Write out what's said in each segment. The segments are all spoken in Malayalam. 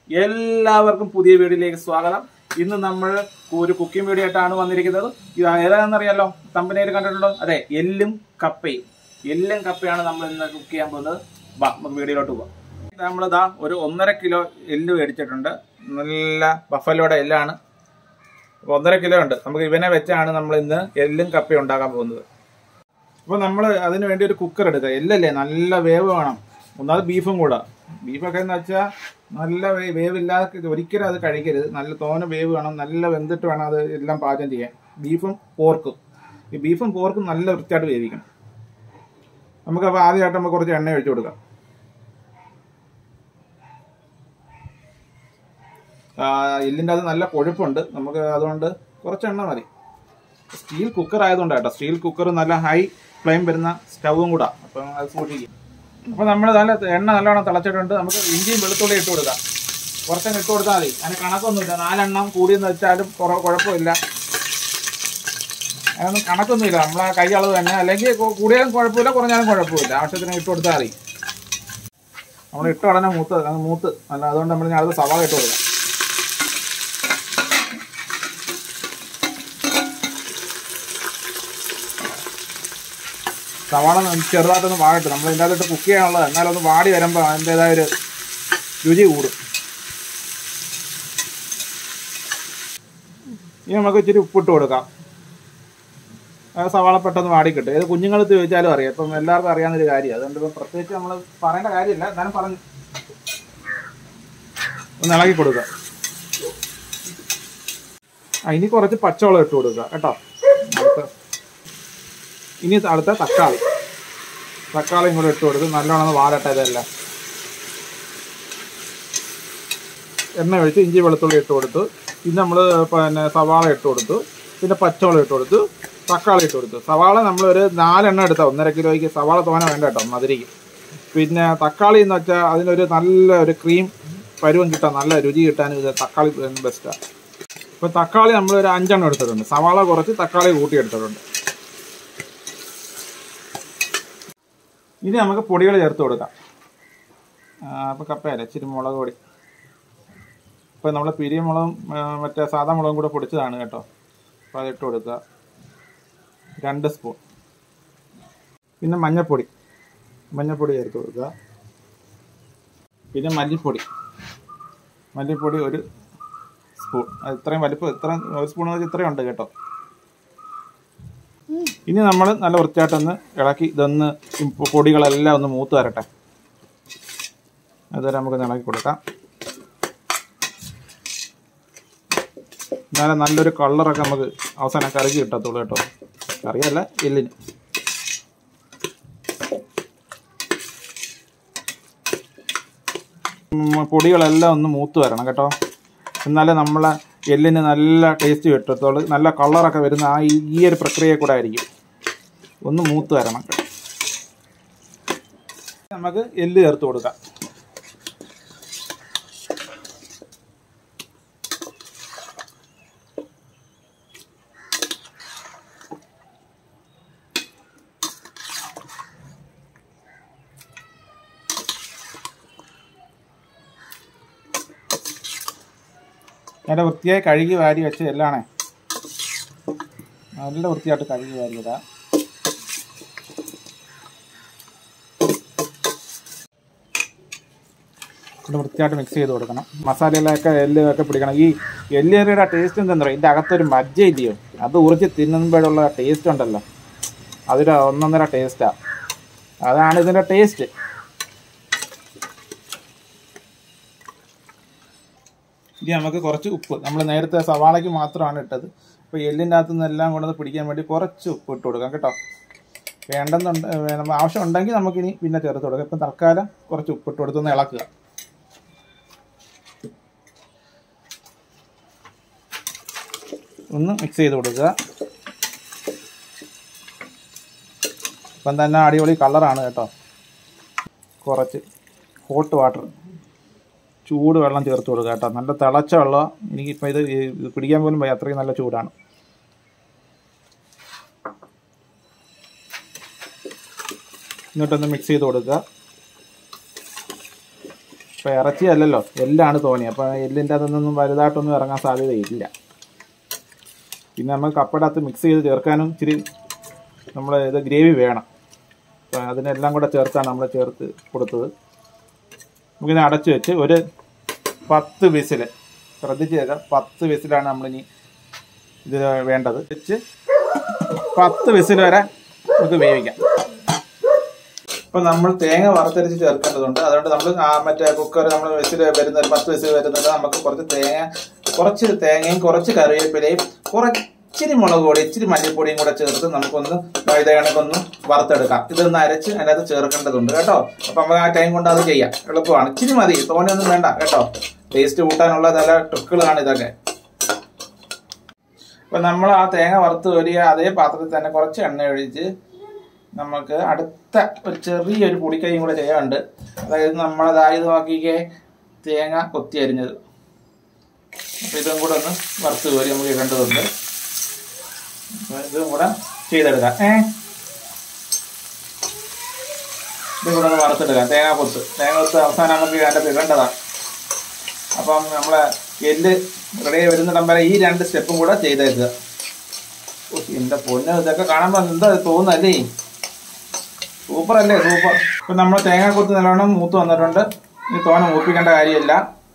എല്ലാവർക്കും പുതിയ വീഡിയോയിലേക്ക് സ്വാഗതം ഇന്ന് നമ്മൾ ഒരു കുക്കിംഗ് വീഡിയോ ആയിട്ടാണ് വന്നിരിക്കുന്നത് ഇത് ഏതാണെന്നറിയാലോ തമ്പനയിൽ കണ്ടിട്ടുണ്ടോ അതെ എല്ലും കപ്പയും എല്ലും കപ്പയാണ് നമ്മൾ ഇന്ന് കുക്ക് ചെയ്യാൻ പോകുന്നത് വാ നമുക്ക് വീഡിയോയിലോട്ട് പോവാം നമ്മളിതാ ഒരു ഒന്നര കിലോ എല്ല് മേടിച്ചിട്ടുണ്ട് നല്ല ബഫലോയുടെ എല്ലാണ് ഒന്നര കിലോ ഉണ്ട് നമുക്ക് ഇവനെ വെച്ചാണ് നമ്മൾ ഇന്ന് എല്ലും കപ്പയും ഉണ്ടാക്കാൻ പോകുന്നത് അപ്പോൾ നമ്മൾ അതിന് വേണ്ടി ഒരു കുക്കർ എടുക്കുക എല്ലല്ലേ നല്ല വേവ് വേണം ഒന്നാമത് ബീഫും കൂടെ ബീഫൊക്കെ എന്ന് വെച്ചാൽ നല്ല വേ- വേവില്ലാതെ ഒരിക്കലും അത് കഴിക്കരുത് നല്ല തോനെ വേവ് വേണം നല്ല വെന്തിട്ട് വേണം അത് എല്ലാം പാചകം ചെയ്യാൻ ബീഫും പോർക്കും ഈ ബീഫും പോർക്കും നല്ല വൃത്തിയായിട്ട് വേവിക്കണം നമുക്കപ്പോൾ ആദ്യമായിട്ട് നമുക്ക് കുറച്ച് എണ്ണ ഒഴിച്ചു കൊടുക്കാം ആ, എല്ലിൻ്റെ അത് നല്ല കൊഴുപ്പുണ്ട് നമുക്ക് അതുകൊണ്ട് കുറച്ച് എണ്ണ മതി സ്റ്റീൽ കുക്കർ ആയതുകൊണ്ട് കേട്ടോ സ്റ്റീൽ കുക്കർ നല്ല ഹൈ ഫ്ലെയിം വരുന്ന സ്റ്റൗവും കൂടാ അപ്പം അത് സൂക്ഷിക്കും അപ്പോൾ നമ്മൾ നല്ല എണ്ണ നല്ലോണം തിളച്ചിട്ടുണ്ട് നമുക്ക് ഇഞ്ചിയും വെളുത്തുള്ളി ഇട്ട് കൊടുക്കാം കുറച്ചങ്ങ് ഇട്ട് കൊടുത്താൽ മതി അതിന് കണക്കൊന്നുമില്ല നാലെണ്ണം കൂടിയെന്ന് വെച്ചാലും കുറ- കുഴപ്പമില്ല അതൊന്നും കണക്കൊന്നുമില്ല നമ്മളെ കൈ അളവ് തന്നെ അല്ലെങ്കിൽ കു- കൂടിയാലും കുഴപ്പമില്ല കുറഞ്ഞാലും കുഴപ്പമില്ല ആവശ്യത്തിന് ഇട്ട് കൊടുത്താൽ മതി നമ്മൾ ഇട്ട ഉടനെ മൂത്ത് അങ്ങ് മൂത്ത് അല്ല അതുകൊണ്ട് നമ്മൾ ഞാൻ അത് സവാള ഇട്ട് കൊടുക്കാം സവാള ഒന്ന് ചെറുതായിട്ടൊന്ന് വാടട്ടെ നമ്മൾ ഇതിൻ്റെ അകത്തിട്ട് കുക്ക് ചെയ്യാനുള്ളത് എന്നാലും ഒന്ന് വാടി വരുമ്പോൾ അതിൻ്റെതായ ഒരു രുചി കൂടും ഇനി നമുക്ക് ഇച്ചിരി ഉപ്പിട്ട് കൊടുക്കാം ആ സവാള പെട്ടെന്ന് വാടി കിട്ടും ഏത് കുഞ്ഞുങ്ങൾക്ക് ചോദിച്ചാലും അറിയാം ഇപ്പം എല്ലാവർക്കും അറിയാവുന്നൊരു കാര്യം അതുകൊണ്ട് ഇപ്പം പ്രത്യേകിച്ച് നമ്മൾ പറയേണ്ട കാര്യമില്ല എന്നാലും പറഞ്ഞു ഒന്ന് ഇളകി കൊടുക്കുക ആ ഇനി കുറച്ച് പച്ചവെള്ളം ഇട്ട് കൊടുക്കുക കേട്ടോ അടുത്ത ഇനി അടുത്ത തക്കാളി തക്കാളിയും കൂടെ ഇട്ട് കൊടുത്ത് നല്ലോണം ഒന്ന് വാടട്ടെ ഇതെല്ലാം എണ്ണ ഒഴിച്ച് ഇഞ്ചി വെളുത്തുള്ളി ഇട്ട് കൊടുത്തു പിന്നെ നമ്മൾ പിന്നെ സവാള ഇട്ട് കൊടുത്തു പിന്നെ പച്ചമുളക് ഇട്ട് കൊടുത്തു തക്കാളി ഇട്ട് കൊടുത്തു സവാള നമ്മൾ ഒരു നാലെണ്ണം എടുത്താൽ ഒന്നര കിലോയ്ക്ക് സവാള തോന വേണ്ട കേട്ടോ മധുരിക്ക് പിന്നെ തക്കാളി എന്ന് വെച്ചാൽ അതിനൊരു നല്ല ഒരു ക്രീം പരുവം കിട്ടാൻ നല്ല രുചി കിട്ടാൻ ഇത് തക്കാളി ബെസ്റ്റാണ് ഇപ്പം തക്കാളി നമ്മൾ ഒരു അഞ്ചെണ്ണം എടുത്തിട്ടുണ്ട് സവാള കുറച്ച് തക്കാളി കൂട്ടി എടുത്തിട്ടുണ്ട് ഇനി നമുക്ക് പൊടികൾ ചേർത്ത് കൊടുക്കാം അപ്പോൾ കപ്പയല്ല ഇച്ചിരി മുളക് പൊടി ഇപ്പോൾ നമ്മൾ പിരിയമുളകും ആ, മറ്റേ സാധാ മുളകും കൂടെ പൊടിച്ചതാണ് കേട്ടോ അപ്പോൾ അതിട്ട് കൊടുക്കുക രണ്ട് സ്പൂൺ പിന്നെ മഞ്ഞൾപ്പൊടി മഞ്ഞൾപ്പൊടി ചേർത്ത് കൊടുക്കുക പിന്നെ മല്ലിപ്പൊടി മല്ലിപ്പൊടി ഒരു സ്പൂൺ അത് ഇത്രയും വലിപ്പം ഇത്ര ഒരു സ്പൂൺ വെച്ച് ഇത്രയും ഉണ്ട് കേട്ടോ ഇനി നമ്മൾ നല്ല വൃത്തിയായിട്ടൊന്ന് ഇളക്കി ഇതൊന്ന് ഈ പൊടികളെല്ലാം ഒന്ന് മൂത്ത് വരട്ടെ അതുവരെ നമുക്ക് ഇളക്കി കൊടുക്കാം എന്നാലും നല്ലൊരു കളറൊക്കെ നമുക്ക് അവസാനം കറിക്ക് കിട്ടത്തുള്ളൂ കേട്ടോ കറിയല്ല എല്ലിന് ഉം, പൊടികളെല്ലാം ഒന്ന് മൂത്ത് വരണം കേട്ടോ എന്നാലേ നമ്മളെ എല്ലിന് നല്ല ടേസ്റ്റ് കിട്ടത്തുള്ളൂ നല്ല കളറൊക്കെ വരുന്ന ആ ഈ- ഈ ഒരു പ്രക്രിയ കൂടെ ആയിരിക്കും ഒന്ന് മൂത്ത് വരണം നമുക്ക് എല്ല് ചേർത്ത് കൊടുക്കാം നല്ല വൃത്തിയായി കഴുകി വാരി വെച്ച് എല്ലാണേ നല്ല വൃത്തിയായിട്ട് കഴുകി വാരി ഇടാം ഇവിടെ വൃത്തിയായിട്ട് മിക്സ് ചെയ്ത് കൊടുക്കണം മസാലയിലൊക്കെ എല്ലൊക്കെ പിടിക്കണം ഈ എല്ലേറിയുടെ ടേസ്റ്റ് എന്താ പറയുക ഇതിൻ്റെ അകത്തൊരു മജ്ജ ഇല്ലയോ അത് ഉറിച്ച് തിന്നുമ്പോഴുള്ള ടേസ്റ്റ് ഉണ്ടല്ലോ അതൊരു ഒന്നൊന്നര ടേസ്റ്റാണ് അതാണ് ഇതിൻ്റെ ടേസ്റ്റ് ഇനി നമുക്ക് കുറച്ച് ഉപ്പ് നമ്മൾ നേരത്തെ സവാളയ്ക്ക് മാത്രമാണ് ഇട്ടത് അപ്പോൾ എല്ലിൻ്റെ അകത്തു നിന്ന് എല്ലാം കൊണ്ടത് പിടിക്കാൻ വേണ്ടി കുറച്ച് ഉപ്പ് ഇട്ട് കൊടുക്കാം കേട്ടോ വേണ്ടെന്നുണ്ട് ഏ, നമ്മൾ ആവശ്യം ഉണ്ടെങ്കിൽ നമുക്കിനി പിന്നെ ചേർത്ത് കൊടുക്കാം ഇപ്പം തൽക്കാലം കുറച്ച് ഉപ്പ് ഇട്ട് കൊടുത്തൊന്ന് ഇളക്കുക ഒന്ന് മിക്സ് ചെയ്ത് കൊടുക്കുക ഇപ്പം തന്നെ അടിപൊളി കളറാണ് കേട്ടോ കുറച്ച് ഹോട്ട് വാട്ടർ ചൂട് വെള്ളം ചേർത്ത് കൊടുക്കുക കേട്ടോ നല്ല തിളച്ച വെള്ളം എനിക്കിപ്പോൾ ഇത് ഇത് പിടിക്കാൻ പോലും വയ്യ അത്രയും നല്ല ചൂടാണ് എന്നിട്ടൊന്ന് മിക്സ് ചെയ്ത് കൊടുക്കുക ഇപ്പം ഇറച്ചി അല്ലല്ലോ എല്ലാണ് തോന്നി അപ്പം എല്ലിൻ്റെ അതൊന്നും വലുതായിട്ടൊന്നും ഇറങ്ങാൻ സാധ്യതയില്ല പിന്നെ നമ്മൾ കപ്പടകത്ത് മിക്സ് ചെയ്ത് ചേർക്കാനും ഇച്ചിരി നമ്മൾ ഇത് ഗ്രേവി വേണം അപ്പം അതിനെല്ലാം കൂടെ ചേർത്താണ് നമ്മൾ ചേർത്ത് കൊടുത്തത് നമുക്കിത് അടച്ചു വെച്ച് ഒരു പത്ത് വിസിൽ ശ്രദ്ധിച്ച് കേൾക്കാം പത്ത് വിസിലാണ് നമ്മളിനി ഇത് വേണ്ടത് വെച്ച് പത്ത് വിസിൽ വരെ നമുക്ക് വേവിക്കാം ഇപ്പം നമ്മൾ തേങ്ങ വറുത്തരച്ച് ചേർക്കേണ്ടതുണ്ട് അതുകൊണ്ട് നമ്മൾ ആ മറ്റേ കുക്കർ നമ്മൾ വിസിൽ വരുന്ന ഒരു പത്ത് വിസിൽ വരുന്നത് നമുക്ക് കുറച്ച് തേങ്ങ കുറച്ച് തേങ്ങയും കുറച്ച് കറിവേപ്പിലയും കുറച്ചിരി മുളക് പൊടി ഇച്ചിരി മല്ലിപ്പൊടിയും കൂടെ ചേർത്ത് നമുക്കൊന്ന് ഇത് കണക്കൊന്ന് വറുത്തെടുക്കാം ഇതൊന്ന് അരച്ച് അതിനകത്ത് ചേർക്കേണ്ടതുണ്ട് കേട്ടോ അപ്പം നമുക്ക് ആ ടൈം കൊണ്ട് അത് ചെയ്യാം എളുപ്പമാണ് ഇച്ചിരി മതി തോനെയൊന്നും വേണ്ട കേട്ടോ ടേസ്റ്റ് കൂട്ടാനുള്ള നല്ല ട്രിക്കുകളാണ് ഇതൊക്കെ അപ്പം നമ്മൾ ആ തേങ്ങ വറുത്ത് വലിയ അതേ പാത്രത്തിൽ തന്നെ കുറച്ച് എണ്ണ ഒഴിച്ച് നമുക്ക് അടുത്ത ഒരു ചെറിയൊരു പൊടിക്കൈയും കൂടെ ചെയ്യാനുണ്ട് അതായത് നമ്മളതായത് നോക്കിക്കേ തേങ്ങ കൊത്തി അരിഞ്ഞത് അപ്പം ഇതും കൂടെ ഒന്ന് വറുത്ത് കോരി നമുക്ക് ഇടേണ്ടതുണ്ട് അപ്പം ഇതും കൂടെ ചെയ്തെടുക്കാം ഏ ഇതും കൂടെ ഒന്ന് വറുത്തെടുക്കാം തേങ്ങ കൊത്ത് തേങ്ങ കൊത്ത് അവസാനം നമുക്ക് അതിൻ്റെ ഇടേണ്ടതാണ് അപ്പം നമ്മളെ എല്ല് റെഡി വരുന്നിടം വരെ ഈ രണ്ട് സ്റ്റെപ്പും കൂടെ ചെയ്തേക്കുക ഓ, എന്റെ പൊന്ന് ഇതൊക്കെ കാണുമ്പോൾ എന്താ തോന്നുന്നല്ലേ സൂപ്പർ അല്ലേ സൂപ്പർ ഇപ്പൊ നമ്മൾ തേങ്ങ കൊത്ത് നല്ലോണം മൂത്ത് വന്നിട്ടുണ്ട് ഇനി തോനെ മൂപ്പിക്കേണ്ട കാര്യമില്ല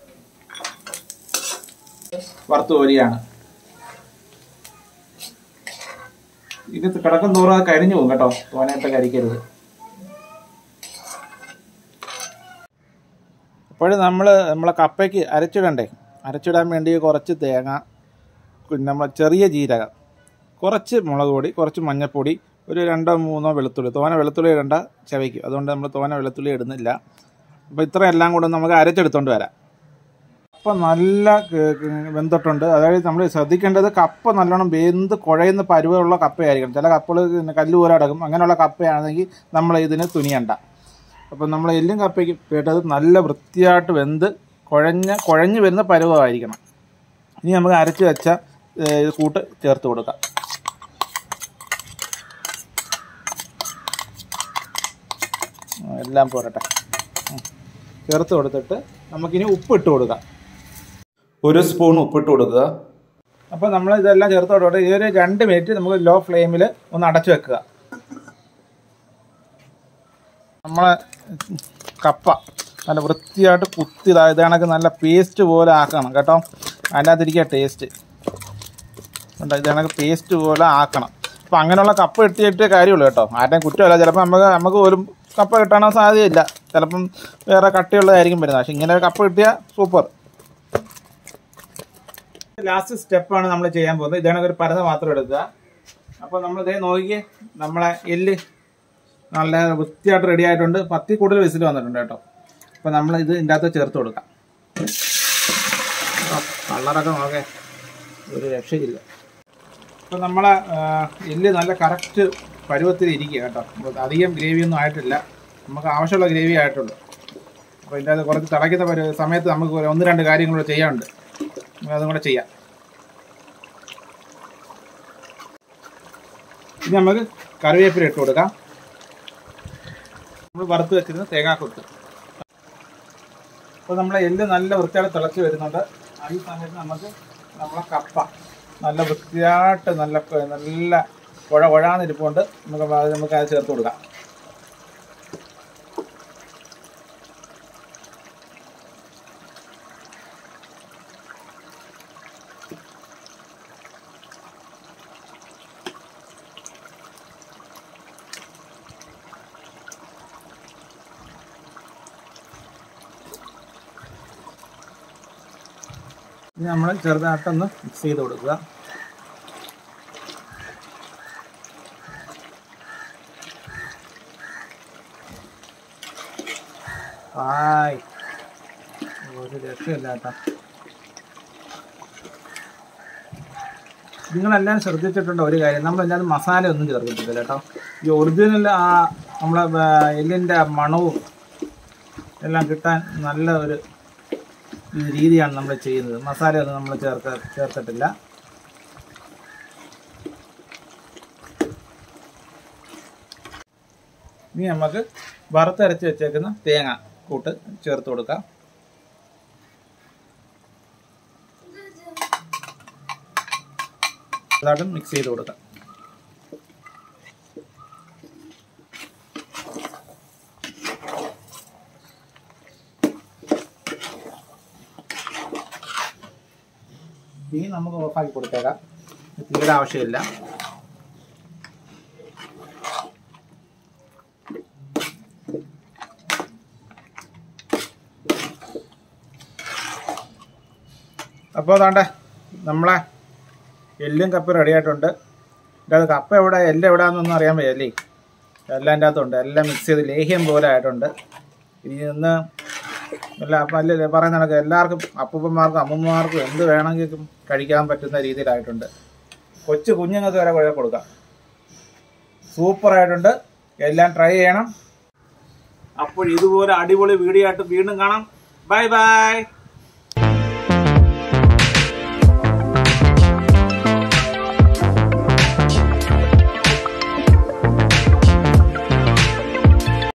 വറുത്ത് കോരിയാണ് ഇത് കിടക്കും തോറും അത് കരിഞ്ഞു പോകും കേട്ടോ തോനയിട്ട് കരിക്കരുത് അപ്പോഴും നമ്മൾ നമ്മളെ കപ്പയ്ക്ക് അരച്ചിടണ്ടേ അരച്ചിടാൻ വേണ്ടി കുറച്ച് തേങ്ങ പിന്നെ നമ്മൾ ചെറിയ ജീരകം കുറച്ച് മുളക് പൊടി കുറച്ച് മഞ്ഞൾപ്പൊടി ഒരു രണ്ടോ മൂന്നോ വെളുത്തുള്ളി തോന വെളുത്തുള്ളി ഇടണ്ട ചവയ്ക്കും അതുകൊണ്ട് നമ്മൾ തോന വെളുത്തുള്ളി ഇടുന്നില്ല അപ്പോൾ ഇത്ര എല്ലാം കൂടെ നമുക്ക് അരച്ചെടുത്തോണ്ട് വരാം കപ്പ നല്ല ക- ക- വെന്തിട്ടുണ്ട് അതായത് നമ്മൾ ശ്രദ്ധിക്കേണ്ടത് കപ്പ നല്ലോണം വെന്ത് കുഴയുന്ന പരുവമുള്ള കപ്പയായിരിക്കണം ചില കപ്പകൾ കല്ല് പോലെ അടക്കും അങ്ങനെയുള്ള കപ്പയാണെങ്കിൽ നമ്മൾ ഇതിന് തുനിയണ്ട അപ്പം നമ്മൾ എല്ലും കപ്പയ്ക്ക് കേട്ടത് നല്ല വൃത്തിയായിട്ട് വെന്ത് കുഴഞ്ഞ കുഴഞ്ഞ് വരുന്ന പരുവമായിരിക്കണം ഇനി നമുക്ക് അരച്ച് വെച്ച ഏ, ഇത് കൂട്ട് ചേർത്ത് കൊടുക്കാം ആ, എല്ലാം പോരട്ടെ ഉം. ചേർത്ത് കൊടുത്തിട്ട് നമുക്കിനി ഉപ്പ് ഇട്ട് കൊടുക്കാം ഒരു സ്പൂൺ ഉപ്പിട്ട് കൊടുക്കുക അപ്പോൾ നമ്മൾ ഇതെല്ലാം ചേർത്ത് കൊടുത്തിട്ട് ഈ ഒരു രണ്ട് മിനിറ്റ് നമുക്ക് ലോ ഫ്ലെയിമിൽ ഒന്ന് അടച്ചു വെക്കുക നമ്മളെ കപ്പ നല്ല വൃത്തിയായിട്ട് കുത്തി ഇതാ ഇത് കണക്ക് നല്ല പേസ്റ്റ് പോലെ ആക്കണം കേട്ടോ അതിൻ്റെ അകത്തിരിക്കുക ടേസ്റ്റ് കണ്ടോ ഇത് കണക്ക് പേസ്റ്റ് പോലെ ആക്കണം അപ്പം അങ്ങനെയുള്ള കപ്പ കിട്ടിയിട്ട് കാര്യമുള്ളൂ കേട്ടോ ആരുടെയും കുറ്റമല്ല ചിലപ്പോൾ നമുക്ക് നമുക്ക് പോലും കപ്പ കിട്ടാനോ സാധ്യതയില്ല ചിലപ്പം വേറെ കട്ടിയുള്ളതായിരിക്കും വരുന്നത് പക്ഷെ ഇങ്ങനെ ഒരു കപ്പ കിട്ടിയാൽ സൂപ്പർ ലാസ്റ്റ് സ്റ്റെപ്പാണ് നമ്മൾ ചെയ്യാൻ പോകുന്നത് ഇതാണ് ഒരു പരത മാത്രം എടുക്കുക അപ്പോൾ നമ്മൾ ഇതേ നോക്കിയേ നമ്മളെ എല്ല് നല്ല വൃത്തിയായിട്ട് റെഡി ആയിട്ടുണ്ട് പത്തി കൂടുതൽ വിസിൽ വന്നിട്ടുണ്ട് കേട്ടോ അപ്പോൾ നമ്മൾ ഇത് ഇതിൻ്റെ അകത്ത് ചേർത്ത് കൊടുക്കാം ആ, കളറൊക്കെ നോക്കേ ഒരു രക്ഷയില്ല അപ്പോൾ നമ്മളെ ആ, എല്ല് നല്ല കറക്റ്റ് പരുവത്തിൽ ഇരിക്കുക കേട്ടോ അപ്പോൾ അധികം ഗ്രേവിയൊന്നും ആയിട്ടില്ല നമുക്ക് ആവശ്യമുള്ള ഗ്രേവി ആയിട്ടുള്ളൂ അപ്പോൾ ഇതിൻ്റെ അകത്ത് കുറച്ച് തിളയ്ക്കുന്ന പരു സമയത്ത് നമുക്ക് ഒരു ഒന്ന് രണ്ട് കാര്യങ്ങൾ ചെയ്യാനുണ്ട് നമുക്ക് അതും കൂടെ ചെയ്യാം ഇനി നമുക്ക് കറിവേപ്പില ഇട്ട് കൊടുക്കാം നമ്മൾ വറുത്ത് വെച്ചിരുന്ന തേങ്ങാക്കൊത്ത് അപ്പോൾ നമ്മളെ എല്ല് നല്ല വൃത്തിയായിട്ട് തിളച്ച് വരുന്നുണ്ട് ആ ഈ സമയത്ത് നമുക്ക് നമ്മളെ കപ്പ നല്ല വൃത്തിയായിട്ട് നല്ല ക- നല്ല കുഴ കുഴാന്നിരിപ്പുണ്ട് നമുക്ക് അത് നമുക്ക് അത് ചേർത്ത് കൊടുക്കാം ഇനി നമ്മൾ ചെറുതായിട്ടൊന്ന് മിക്സ് ചെയ്ത് കൊടുക്കുക ഹായ് ഒരു രക്ഷയില്ല കേട്ടോ നിങ്ങളെല്ലാം ശ്രദ്ധിച്ചിട്ടുണ്ടോ ഒരു കാര്യം നമ്മളെല്ലാവരും മസാല ഒന്നും ചേർക്കത്തില്ല കേട്ടോ ഈ ഒറിജിനൽ ആ നമ്മളെ വേ- എല്ലിൻ്റെ ആ മണവും എല്ലാം കിട്ടാൻ നല്ല ഒരു ഈ രീതിയാണ് നമ്മൾ ചെയ്യുന്നത് മസാലയൊന്നും നമ്മൾ ചേർക്ക ചേർത്തിട്ടില്ല ഇനി നമുക്ക് വറുത്തരച്ച് വെച്ചേക്കുന്ന തേങ്ങ കൂട്ട് ചേർത്ത് കൊടുക്കാം അതായിട്ട് മിക്സ് ചെയ്ത് കൊടുക്കാം തീ നമുക്ക് ഓഫാക്കി കൊടുത്തേക്കാം തീയുടെ ആവശ്യമില്ല അപ്പോൾ അതാണ്ടേ നമ്മളെ എല്ലും കപ്പ് റെഡി ആയിട്ടുണ്ട് ഇതിൻ്റെ അത് കപ്പ എവിടെ എല്ലാം എവിടെയാണെന്നൊന്നും അറിയാൻ വയ്യല്ലേ എല്ലാം എൻ്റെ അകത്തുണ്ട് എല്ലാം മിക്സ് ചെയ്ത് ലേഹ്യം പോലെ ആയിട്ടുണ്ട് ഇനി നിന്ന് എല്ലാ അപ്പം അല്ലേ പറയുന്ന കണക്ക് എല്ലാവർക്കും അപ്പൂപ്പന്മാർക്കും അമ്മൂമ്മമാർക്കും എന്ത് വേണമെങ്കിലും കഴിക്കാൻ പറ്റുന്ന രീതിയിലായിട്ടുണ്ട് കൊച്ചു കുഞ്ഞുങ്ങൾക്ക് വരെ കുഴ കൊടുക്കാം സൂപ്പറായിട്ടുണ്ട് എല്ലാം ട്രൈ ചെയ്യണം അപ്പോൾ ഇതുപോലെ അടിപൊളി വീഡിയോ ആയിട്ട് വീണ്ടും കാണാം ബൈ ബൈ